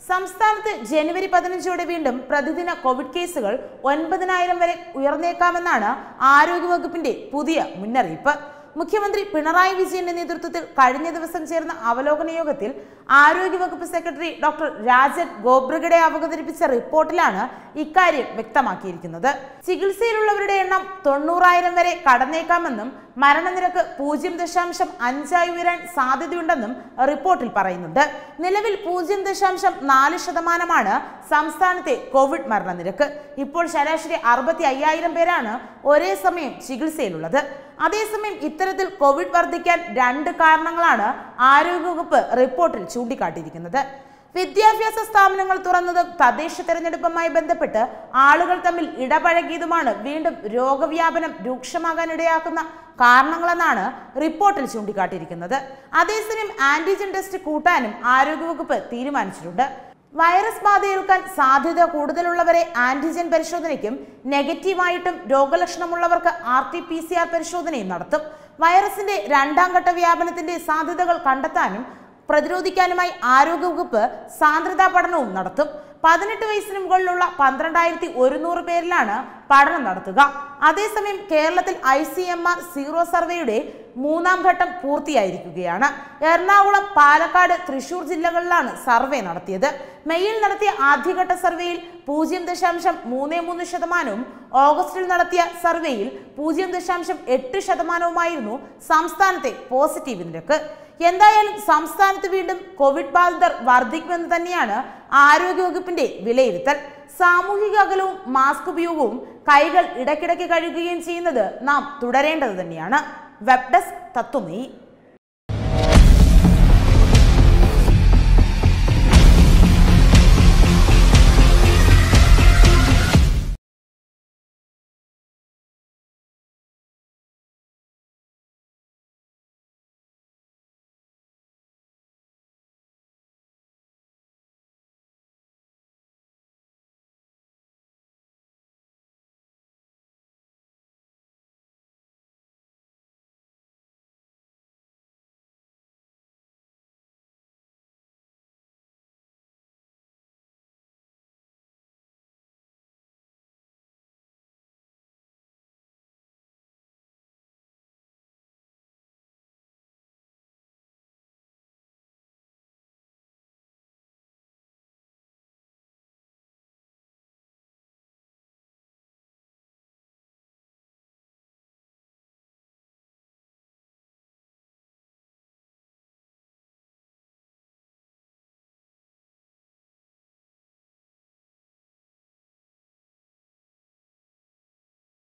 സംസ്ഥാനത്ത് ജനുവരി പതിനഞ്ചോടെ വീണ്ടും പ്രതിദിന കോവിഡ് കേസുകൾ ഒൻപതിനായിരം വരെ ഉയർന്നേക്കാമെന്നാണ് ആരോഗ്യവകുപ്പിന്റെ പുതിയ മുന്നറിയിപ്പ് മുഖ്യമന്ത്രി പിണറായി വിജയന്റെ നേതൃത്വത്തിൽ കഴിഞ്ഞ ദിവസം ചേർന്ന അവലോകന യോഗത്തിൽ ആരോഗ്യവകുപ്പ് സെക്രട്ടറി ഡോക്ടർ രാജൻ ഗോബ്രഗഡെ അവതരിപ്പിച്ച റിപ്പോർട്ടിലാണ് ഇക്കാര്യം വ്യക്തമാക്കിയിരിക്കുന്നത് ചികിത്സയിലുള്ളവരുടെ എണ്ണം തൊണ്ണൂറായിരം വരെ കടന്നേക്കാമെന്നും മരണനിരക്ക് പൂജ്യം ദശാംശം അഞ്ചായി ഉയരാൻ സാധ്യതയുണ്ടെന്നും റിപ്പോർട്ടിൽ പറയുന്നുണ്ട് നിലവിൽ പൂജ്യം ദശാംശം നാല് ശതമാനമാണ് സംസ്ഥാനത്തെ കോവിഡ് മരണനിരക്ക് ഇപ്പോൾ ശരാശരി അറുപത്തി അയ്യായിരം പേരാണ് ഒരേ സമയം ചികിത്സയിലുള്ളത് അതേസമയം ഇത്തരത്തിൽ കോവിഡ് വർദ്ധിക്കാൻ രണ്ട് കാരണങ്ങളാണ് ആരോഗ്യവകുപ്പ് റിപ്പോർട്ടിൽ ചൂണ്ടിക്കാട്ടിയിരിക്കുന്നത് വിദ്യാഭ്യാസ സ്ഥാപനങ്ങൾ തുറന്നതും തദ്ദേശ തെരഞ്ഞെടുപ്പുമായി ബന്ധപ്പെട്ട് ആളുകൾ തമ്മിൽ ഇടപഴകിയതുമാണ് വീണ്ടും രോഗവ്യാപനം രൂക്ഷമാകാൻ ഇടയാക്കുന്ന കാരണങ്ങളെന്നാണ് റിപ്പോർട്ടിൽ ചൂണ്ടിക്കാട്ടിയിരിക്കുന്നത് അതേസമയം ആന്റിജൻ ടെസ്റ്റ് കൂട്ടാനും ആരോഗ്യവകുപ്പ് തീരുമാനിച്ചിട്ടുണ്ട് വൈറസ് ബാധയേൽക്കാൻ സാധ്യത കൂടുതലുള്ളവരെ ആന്റിജൻ പരിശോധനയ്ക്കും നെഗറ്റീവായിട്ടും രോഗലക്ഷണമുള്ളവർക്ക് R T P C R പരിശോധനയും നടത്തും വൈറസിന്റെ രണ്ടാം ഘട്ട വ്യാപനത്തിന്റെ സാധ്യതകൾ കണ്ടെത്താനും പ്രതിരോധിക്കാനുമായി ആരോഗ്യവകുപ്പ് സാന്ദ്രതാ പഠനവും നടത്തും പതിനെട്ട് വയസ്സിന് മുകളിലുള്ള പന്ത്രണ്ടായിരത്തി ഒരുന്നൂറ് പേരിലാണ് പഠനം നടത്തുക അതേസമയം കേരളത്തിൽ I C M R sero സർവേയുടെ മൂന്നാം ഘട്ടം പൂർത്തിയായിരിക്കുകയാണ് എറണാകുളം പാലക്കാട് തൃശൂർ ജില്ലകളിലാണ് സർവേ നടത്തിയത് മെയ്യിൽ നടത്തിയ ആദ്യഘട്ട സർവേയിൽ പൂജ്യം ദശാംശം മൂന്ന് മൂന്ന് ശതമാനവും ഓഗസ്റ്റിൽ നടത്തിയ സർവേയിൽ പൂജ്യം ദശാംശം എട്ട് ശതമാനവുമായിരുന്നു സംസ്ഥാനത്തെ പോസിറ്റീവ് നിരക്ക് എന്തായാലും സംസ്ഥാനത്ത് വീണ്ടും കോവിഡ് ബാധിതർ വർദ്ധിക്കുമെന്ന് തന്നെയാണ് ആരോഗ്യവകുപ്പിന്റെ വിലയിരുത്തൽ സാമൂഹിക അകലവും മാസ്ക് ഉപയോഗവും കൈകൾ ഇടയ്ക്കിടയ്ക്ക് കഴുകുകയും ചെയ്യുന്നത് നാം തുടരേണ്ടത് തന്നെയാണ് വെബ് ഡെസ്ക് തത്വമേ